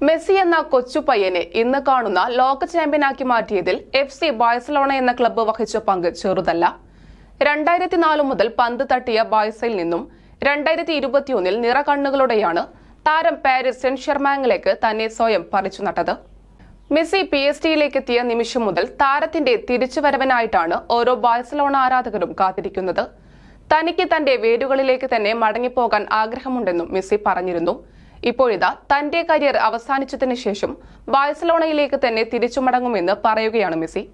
Messi എന്ന കൊച്ചു പയ്യനെ ഇന്ന് കാണുന്ന ലോക ചാമ്പ്യനാക്കി മാറ്റിയതിൽ എഫ് സി ബാഴ്സലോണ എന്ന ക്ലബ്ബ് വഹിച്ച പങ്ക് ചെറുതല്ല രണ്ടായിരത്തി നാല് മുതൽ പന്ത് തട്ടിയ ബാഴ്സയിൽ നിന്നും രണ്ടായിരത്തി ഇരുപത്തിയൊന്നിൽ നിറകണ്ണുകളോടെയാണ് താരം പാരീസ് സെന്റ് ഷെർമാങ്ങിലേക്ക് തന്നെ സ്വയം പറിച്ചു നട്ടത് മെസ്സി പി എസ് ടിയിലേക്ക് എത്തിയ നിമിഷം മുതൽ താരത്തിന്റെ തിരിച്ചുവരവനായിട്ടാണ് ഓരോ ബാഴ്സലോണ ആരാധകരും കാത്തിരിക്കുന്നത് തനിക്ക് തന്റെ വേരുകളിലേക്ക് തന്നെ മടങ്ങിപ്പോകാൻ ആഗ്രഹമുണ്ടെന്നും മെസ്സി പറഞ്ഞിരുന്നു ഇപ്പോഴിതാ തന്റെ കരിയർ അവസാനിച്ചതിന് ശേഷം ബാഴ്സലോണയിലേക്ക് തന്നെ തിരിച്ചു മടങ്ങുമെന്ന് പറയുകയാണ് മെസ്സി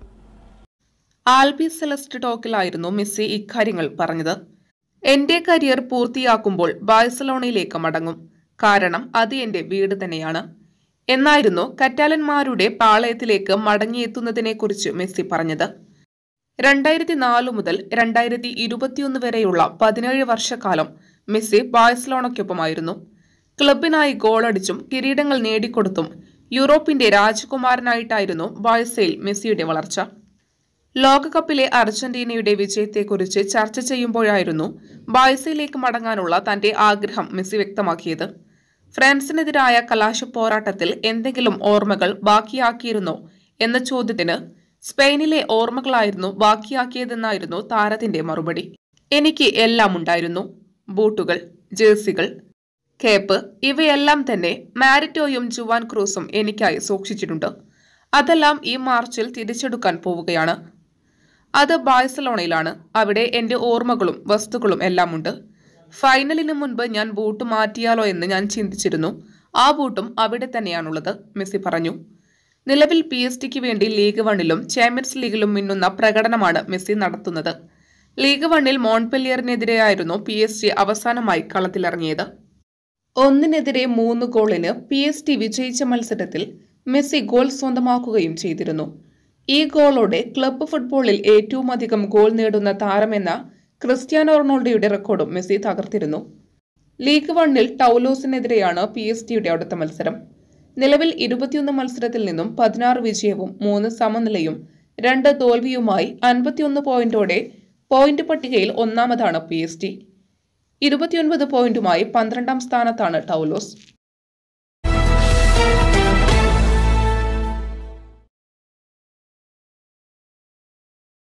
ആൽബി സെലസ്റ്റ് ടോക്കിലായിരുന്നു മെസ്സി ഇക്കാര്യങ്ങൾ പറഞ്ഞത് എന്റെ കരിയർ പൂർത്തിയാക്കുമ്പോൾ ബാഴ്സലോണയിലേക്ക് മടങ്ങും കാരണം അത് എന്റെ വീട് തന്നെയാണ് എന്നായിരുന്നു കറ്റാലന്മാരുടെ പാളയത്തിലേക്ക് മടങ്ങിയെത്തുന്നതിനെക്കുറിച്ച് മെസ്സി പറഞ്ഞത് രണ്ടായിരത്തി നാല് മുതൽ രണ്ടായിരത്തി ഇരുപത്തിയൊന്ന് വരെയുള്ള പതിനേഴ് വർഷക്കാലം മെസ്സി ബാഴ്സലോണയ്ക്കൊപ്പമായിരുന്നു ക്ലബിനായി ഗോളടിച്ചും കിരീടങ്ങൾ നേടിക്കൊടുത്തും യൂറോപ്പിന്റെ രാജകുമാരനായിട്ടായിരുന്നു ബാഴ്സയിൽ മെസ്സിയുടെ വളർച്ച ലോകകപ്പിലെ അർജന്റീനയുടെ വിജയത്തെക്കുറിച്ച് ചർച്ച ചെയ്യുമ്പോഴായിരുന്നു ബാഴ്സയിലേക്ക് മടങ്ങാനുള്ള തന്റെ ആഗ്രഹം മെസ്സി വ്യക്തമാക്കിയത് ഫ്രാൻസിനെതിരായ കലാശ പോരാട്ടത്തിൽ എന്തെങ്കിലും ഓർമ്മകൾ ബാക്കിയാക്കിയിരുന്നോ എന്ന ചോദ്യത്തിന് സ്പെയിനിലെ ഓർമ്മകളായിരുന്നു ബാക്കിയാക്കിയതെന്നായിരുന്നു താരത്തിന്റെ മറുപടി എനിക്ക് എല്ലാം ഉണ്ടായിരുന്നു ബൂട്ടുകൾ ജേഴ്സികൾ കേപ്പ് ഇവയെല്ലാം തന്നെ മാരിറ്റോയും ജുവാൻ ക്രൂസും എനിക്കായി സൂക്ഷിച്ചിട്ടുണ്ട് അതെല്ലാം ഈ മാർച്ചിൽ തിരിച്ചെടുക്കാൻ പോവുകയാണ് അത് ബാഴ്സലോണയിലാണ് അവിടെ എന്റെ ഓർമ്മകളും വസ്തുക്കളും എല്ലാം ഉണ്ട് ഫൈനലിന് മുൻപ് ഞാൻ ബൂട്ട് മാറ്റിയാലോ എന്ന് ഞാൻ ചിന്തിച്ചിരുന്നു ആ ബൂട്ടും അവിടെ തന്നെയാണുള്ളത് മെസ്സി പറഞ്ഞു നിലവിൽ പി എസ് ടിക്ക് വേണ്ടി ലീഗ് വണ്ണിലും ചാമ്പ്യൻസ് ലീഗിലും മിന്നുന്ന പ്രകടനമാണ് മെസ്സി നടത്തുന്നത് ലീഗ് വണ്ണിൽ മോൺപെല്ലിയറിനെതിരെയായിരുന്നു പി എസ് ജി അവസാനമായി കളത്തിലിറങ്ങിയത് ഒന്നിനെതിരെ മൂന്ന് ഗോളിന് പി എസ് ടി വിജയിച്ച മത്സരത്തിൽ മെസ്സി ഗോൾ സ്വന്തമാക്കുകയും ചെയ്തിരുന്നു ഈ ഗോളോടെ ക്ലബ്ബ് ഫുട്ബോളിൽ ഏറ്റവും അധികം ഗോൾ നേടുന്ന താരമെന്ന ക്രിസ്ത്യാനോ റൊണാൾഡോയുടെ റെക്കോർഡും മെസ്സി തകർത്തിരുന്നു ലീഗ് വണ്ണിൽ ടൗലോസിനെതിരെയാണ് പി എസ് ടിയുടെ അടുത്ത മത്സരം നിലവിൽ ഇരുപത്തിയൊന്ന് മത്സരത്തിൽ നിന്നും പതിനാറ് വിജയവും മൂന്ന് സമനിലയും രണ്ട് തോൽവിയുമായി അൻപത്തിയൊന്ന് പോയിന്റോടെ പോയിന്റ് പട്ടികയിൽ ഒന്നാമതാണ് പി എസ് ടി ഇരുപത്തിയൊൻപത് പോയിന്റുമായി പന്ത്രണ്ടാം സ്ഥാനത്താണ് ടൗലോസ്